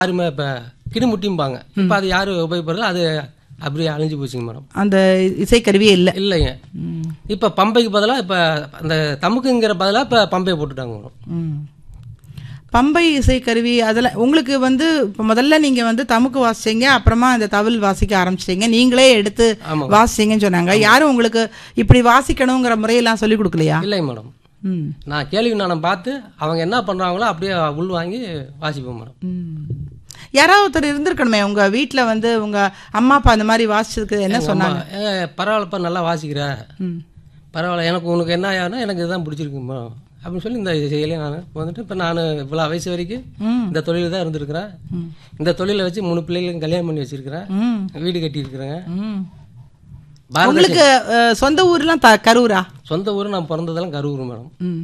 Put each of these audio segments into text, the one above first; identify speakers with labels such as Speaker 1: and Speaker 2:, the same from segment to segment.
Speaker 1: யாருமே இப்போ கிடுமுட்டிம்பாங்க இப்போ அது யாரும் உபயோகப்படுறது அது அப்படியே அழிஞ்சு போச்சுங்க மேடம்
Speaker 2: அந்த இசைக்கருவியே இல்லை
Speaker 1: இல்லைங்க இப்போ பம்பைக்கு பதிலாக இப்போ அந்த தமுக்குங்கிற பதிலாக இப்போ பம்பையை போட்டுட்டாங்க மேடம்
Speaker 2: ம். பம்பை இசைக்கருவி அதில் உங்களுக்கு வந்து இப்போ முதல்ல நீங்கள் வந்து தமுக்கு வாசிச்சீங்க அப்புறமா இந்த தவில் வாசிக்க ஆரம்பிச்சிட்டீங்க நீங்களே எடுத்து
Speaker 1: ஆமாம்.
Speaker 2: வாசிச்சீங்கன்னு சொன்னாங்க யாரும் உங்களுக்கு இப்படி வாசிக்கணுங்கிற முறையெல்லாம் சொல்லி கொடுக்கலையா
Speaker 1: இல்லைங்க மேடம்
Speaker 2: ம்
Speaker 1: நான் கேள்வி நானும் பார்த்து அவங்க என்ன பண்ணுறாங்களோ அப்படியே உள் வாங்கி வாசிப்போம் மேடம்
Speaker 2: ம். யாராவது ஒருத்தர் இருந்திருக்கணுமே உங்க வீட்டில் வந்து உங்க அம்மா அப்பா அந்த மாதிரி வாசிச்சதுக்கு என்ன சொன்னாங்க
Speaker 1: ஏங்க, பரவாயில்லப்பா நல்லா வாசிக்கிற
Speaker 2: ம்
Speaker 1: பரவாயில்ல எனக்கு உனக்கு என்ன ஆகுனா எனக்கு இதுதான் பிடிச்சிருக்கு மேடம் அப்படின்னு சொல்லி இந்த செயலே நான் வந்துட்டு இப்போ நான் இவ்வளோ வயசு வரைக்கும்
Speaker 2: ம்.
Speaker 1: இந்த தொழில் தான் இருந்திருக்கிறேன் இந்த தொழிலை வச்சு மூணு பிள்ளைகளும் கல்யாணம் பண்ணி வச்சிருக்கிறேன்
Speaker 2: ம்
Speaker 1: வீடு கட்டியிருக்கிறேங்க
Speaker 2: ம்
Speaker 1: பாரத
Speaker 2: உங்களுக்கு அஹ், சொந்த ஊர்லாம் த கரூரா
Speaker 1: சொந்த ஊர் நான் பிறந்ததெல்லாம் கரூர் மேடம்
Speaker 2: ம்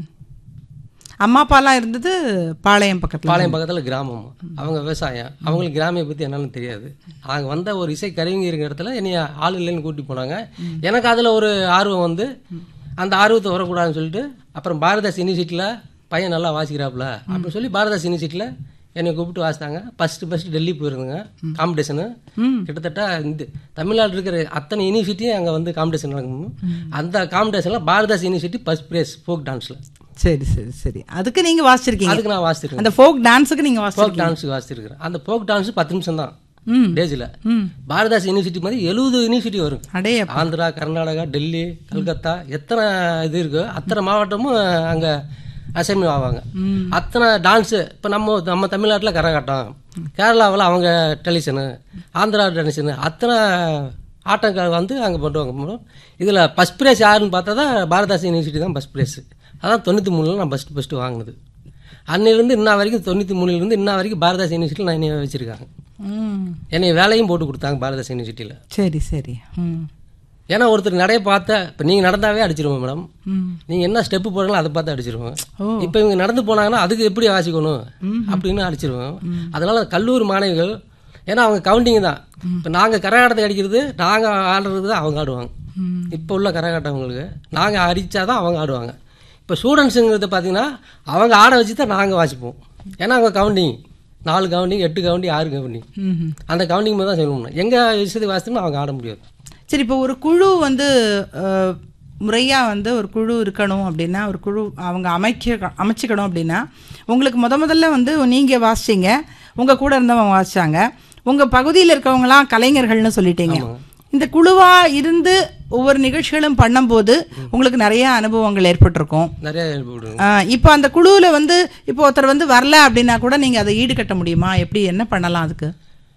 Speaker 2: அம்மா அப்பாலாம் இருந்தது பாளையம் பக்கத்தில்
Speaker 1: பாளையம் பக்கத்தில் கிராமம் அவங்க விவசாயம் அவங்களுக்கு கிராமிய பற்றி என்னன்னு தெரியாது நாங்கள் வந்த ஒரு இசை கருவிங்க இருக்கிற இடத்துல என்னைய ஆள் இல்லைன்னு கூட்டி போனாங்க எனக்கு அதில் ஒரு ஆர்வம் வந்து அந்த ஆர்வத்தை வரக்கூடாதுன்னு சொல்லிட்டு அப்புறம் பாரதாஸ் யூனிவர்சிட்டியில் பையன் நல்லா வாசிக்கிறாப்புல அப்படின்னு சொல்லி பாரதாஸ் யூனிவர்சிட்டியில் என்னை கூப்பிட்டு வாசித்தாங்க ஃபஸ்ட்டு ஃபஸ்ட்டு டெல்லி போயிருந்தேங்க காம்படிஷனு கிட்டத்தட்ட இந்த தமிழ்நாடு இருக்கிற அத்தனை யூனிவர்சிட்டியும் அங்கே வந்து காம்படிஷன் நடக்கும் அந்த காம்படிஷனில் Bharathidasan university first prize folk டான்ஸில்
Speaker 2: சரி சரி சரி அதுக்கு நீங்க வாசிச்சிருக்கீங்க
Speaker 1: அதுக்கு நான் வாசிச்சிருக்கேன்
Speaker 2: அந்த ஃபோக் டான்ஸுக்கு நீங்க வாசி
Speaker 1: ஃபோக் டான்ஸ் வாசிச்சிருக்கிறேன் அந்த ஃபோக் டான்ஸ் பத்து நிமிஷம் தான்
Speaker 2: ம்
Speaker 1: டேஜில்
Speaker 2: ம்
Speaker 1: பாரதாஸ் யூனிவர்சிட்டி மாதிரி எழுபது யூனிவர்சிட்டி வரும்
Speaker 2: அடே
Speaker 1: ஆந்திரா கர்நாடகா டெல்லி கல்கத்தா எத்தனை இது இருக்கோ அத்தனை மாவட்டமும் அங்கே அசைன்மெண்ட் ஆவாங்க அத்தனை டான்ஸு இப்போ நம்ம நம்ம தமிழ்நாட்டில் கரகாட்டம் கேரளாவில் அவங்க டெலிஷனு ஆந்திரா டெலிஷனு அத்தனை ஆட்டங்கள் வந்து அங்கே பண்ணுவாங்க மேடம் இதில் ஃபஸ்ட் ப்ரைஸ் யாருன்னு பார்த்தா தான் பாரதாஸ் யூனிவர்சிட்டி தான் ஃபஸ்ட் ப்ரைஸ் அதான் தொண்ணூற்றி மூணில் நான் ஃபஸ்ட்டு ஃபஸ்ட்டு வாங்கினது அன்னிலிருந்து இன்ன வரைக்கும் தொண்ணூற்றி மூணுலேருந்து இன்ன வரைக்கும் பாரதாஸ் யூனிவர்சிட்டியில் நான் என்னைய வச்சுருக்காங்க
Speaker 2: ம்
Speaker 1: என்னை வேலையும் போட்டு கொடுத்தாங்க பாரதாஸ் யூனிவர்சிட்டியில்
Speaker 2: சரி சரி ம்
Speaker 1: ஏன்னா ஒருத்தர் நடைய பார்த்த இப்போ நீங்கள் நடந்தாவே அடிச்சிருவோம் மேடம்
Speaker 2: ம்
Speaker 1: நீங்கள் என்ன ஸ்டெப்பு போடுறீங்களோ அதை பார்த்து அடிச்சிருவோம்
Speaker 2: ஓ.
Speaker 1: இப்போ இவங்க நடந்து போனாங்கன்னா அதுக்கு எப்படி வாசிக்கணும் அப்படின்னு அடிச்சிருவோம் அதனால கல்லூரி மாணவிகள் ஏன்னா அவங்க கவுண்டிங் தான் இப்போ நாங்கள் கரகாட்டத்தை அடிக்கிறது நாங்கள் ஆடுறது தான் அவங்க ஆடுவாங்க இப்போ உள்ள கரகாட்டவங்களுக்கு நாங்கள் அடித்தாதான் அவங்க ஆடுவாங்க இப்போ ஸ்டூடெண்ட்ஸுங்கிறது பார்த்தீங்கன்னா அவங்க ஆட வச்சு தான் நாங்கள் வாசிப்போம் ஏன்னா அவங்க கவுண்டிங் நாலு கவுண்டிங் எட்டு கவுண்டிங் ஆறு கவுண்டிங்
Speaker 2: ம்
Speaker 1: அந்த கவுண்டிங் தான் சொல்லணும் எங்கள் விஷயத்தை வாசித்தோம்னா அவங்க ஆட முடியாது
Speaker 2: சரி இப்போ ஒரு குழு வந்து அஹ், முறையா வந்து ஒரு குழு இருக்கணும் அப்படின்னா ஒரு குழு அவங்க அமைக்க அமைச்சுக்கணும் அப்படின்னா உங்களுக்கு முத முதல்ல வந்து நீங்க வாசிச்சீங்க உங்க கூட இருந்தவங்க வாசிச்சாங்க உங்க பகுதியில் இருக்கவங்கலாம் கலைஞர்கள்னு சொல்லிட்டீங்க இந்த குழுவா இருந்து ஒவ்வொரு நிகழ்ச்சிகளும் பண்ணும்போது உங்களுக்கு நிறைய அனுபவங்கள் ஏற்பட்டிருக்கும்
Speaker 1: நிறைய விடுங்க
Speaker 2: ஆஹ் இப்போ அந்த குழுவில் வந்து இப்போ ஒருத்தர் வந்து வரல அப்படின்னா கூட நீங்கள் அதை ஈடுகட்ட முடியுமா எப்படி என்ன பண்ணலாம் அதுக்கு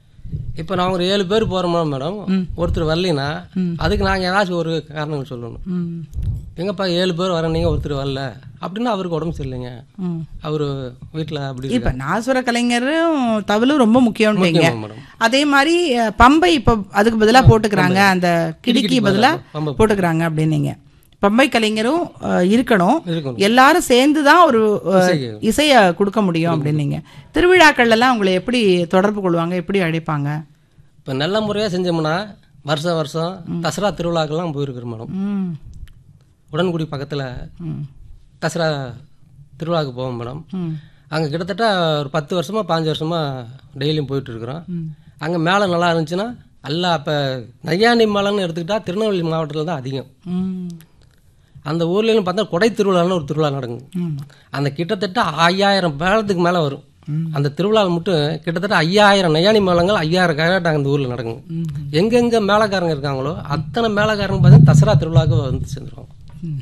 Speaker 1: இப்போ நான் ஒரு ஏழு பேர் போகிறோமா மேடம் ஒருத்தர் வரலைன்னா அதுக்கு நாங்கள் ஏதாச்சும் ஒரு காரணம் சொல்லணும்
Speaker 2: ம்
Speaker 1: எங்கப்பா ஏழு பேர் வர நீங்கள் ஒருத்தர் வரல அப்படின்னா அவருக்கு உடம்பு சரியில்லைங்க
Speaker 2: ம்
Speaker 1: அவர் வீட்டில் அப்படி
Speaker 2: இப்ப நாசுர கலைஞரும் தவிலும் ரொம்ப முக்கியம்ன்றீங்க
Speaker 1: இருக்காங்க மேடம்
Speaker 2: அதே மாதிரி அஹ், பம்பை இப்ப அதுக்கு பதிலா போட்டுக்கிறாங்க அந்த கிடுக்கி பதிலா
Speaker 1: பம்பை
Speaker 2: போட்டுக்கிறாங்க அப்படின்னீங்க பம்பை கலைஞரும் அஹ், இருக்கணும்
Speaker 1: இருக்கணும்
Speaker 2: எல்லாரும் சேர்ந்து தான் ஒரு அஹ்,
Speaker 1: இசைக்கு.
Speaker 2: இசைய கொடுக்க முடியும் அப்படின்னீங்க திருவிழாக்கள்ல எல்லாம் உங்களை எப்படி தொடர்பு கொள்வாங்க எப்படி அழைப்பாங்க
Speaker 1: இப்போ நல்ல முறையாக செஞ்சோம்னா வருஷம் வருஷம் தசரா திருவிழாக்கெல்லாம் போயிருக்கிறோம் மேடம்
Speaker 2: ம்
Speaker 1: உடன்குடி பக்கத்தில்
Speaker 2: ம்
Speaker 1: தசரா திருவிழாவுக்கு போவோம் மேடம்
Speaker 2: ம்
Speaker 1: அங்கே கிட்டத்தட்ட ஒரு பத்து வருஷமாக பாஞ்சு வருஷமாக டெய்லியும் போயிட்டு இருக்கிறோம்
Speaker 2: ம்.
Speaker 1: அங்கே மேலே நல்லா இருந்துச்சுன்னா நல்லா இப்போ நையாண்டி மலைன்னு எடுத்துக்கிட்டா திருநெல்வேலி மாவட்டத்தில் தான் அதிகம்
Speaker 2: ம்
Speaker 1: அந்த ஊர்லன்னு பார்த்தா கொடை திருவிழான்னு ஒரு திருவிழா நடக்கும்
Speaker 2: ம்
Speaker 1: அந்த கிட்டத்தட்ட ஐயாயிரம் மேளத்துக்கு மேலே வரும் அந்த திருவிழா மட்டும் கிட்டத்தட்ட ஐயாயிரம் நையாணி மேளங்கள் ஐயாயிரம் கரகாட்டம் அந்த ஊரில் நடக்கும் எங்கெங்க மேளக்காரங்க இருக்காங்களோ அத்தனை மேளக்காரங்க பார்த்தீங்கன்னா தசரா திருவிழாவுக்கு வந்து சேர்ந்துருவாங்க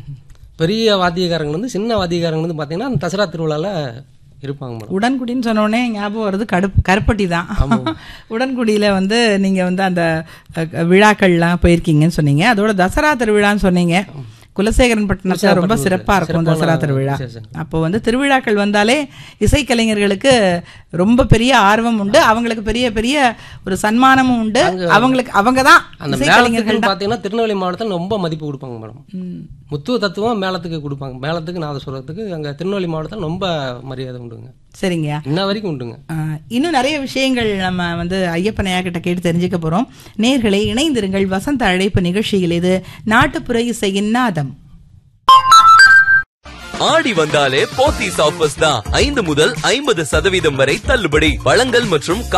Speaker 1: பெரிய வாத்தியக்காரங்க வந்து சின்ன வாத்தியக்காரங்க வந்து பார்த்தீங்கன்னா அந்த தசரா திருவிழாவில் இருப்பாங்க மேடம்
Speaker 2: உடன்குடின்னு சொன்ன உடனே ஞாபகம் வருது கடுப்பு கருப்பட்டி தான் உடன்குடியில் வந்து நீங்கள் வந்து அந்த அஹ், விழாக்கள்லாம் போயிருக்கீங்கன்னு சொன்னீங்க அதோட தசரா திருவிழான்னு சொன்னீங்க குலசேகரன் பட்டினத்தில் ரொம்ப சிறப்பாக இருக்கும் தசரா திருவிழா
Speaker 1: விசேஷம்.
Speaker 2: அப்போ வந்து திருவிழாக்கள் வந்தாலே இசைக்கலைஞர்களுக்கு ரொம்ப பெரிய ஆர்வம் உண்டு அவங்களுக்கு பெரிய பெரிய ஒரு சன்மானமும் உண்டு அவங்களுக்கு அவங்க தான்
Speaker 1: அந்த மேளத்துக்கு பார்த்தீங்கன்னா திருநெல்வேலி மாவட்டத்தில் ரொம்ப மதிப்பு கொடுப்பாங்க மேடம்
Speaker 2: ம்.
Speaker 1: முத்துவ தத்துவம் மேளத்துக்கு கொடுப்பாங்க மேளத்துக்கு நாதஸ்வரத்துக்கு அங்கே திருநெல்வேலி மாவட்டத்தில் ரொம்ப மரியாதை உண்டுங்க
Speaker 2: சரிங்க
Speaker 1: இன்ன வரைக்கும் உண்டுங்க
Speaker 2: ஆஹ் இன்னும் நிறைய விஷயங்கள் நம்ம வந்து ஐயப்பனையா கிட்ட கேட்டு தெரிஞ்சுக்க போறோம் நேர்களை இணைந்திருங்கள் வசந்த அழைப்பு நிகழ்ச்சியில் இது நாட்டுப்புற இசையின் நாதம்
Speaker 3: ஆடி வந்தாலே போத்தீஸ் ஆஃபர்ஸ் தான் ஐந்து முதல் ஐம்பது சதவீதம் வரை தள்ளுபடி பழங்கள் மற்றும்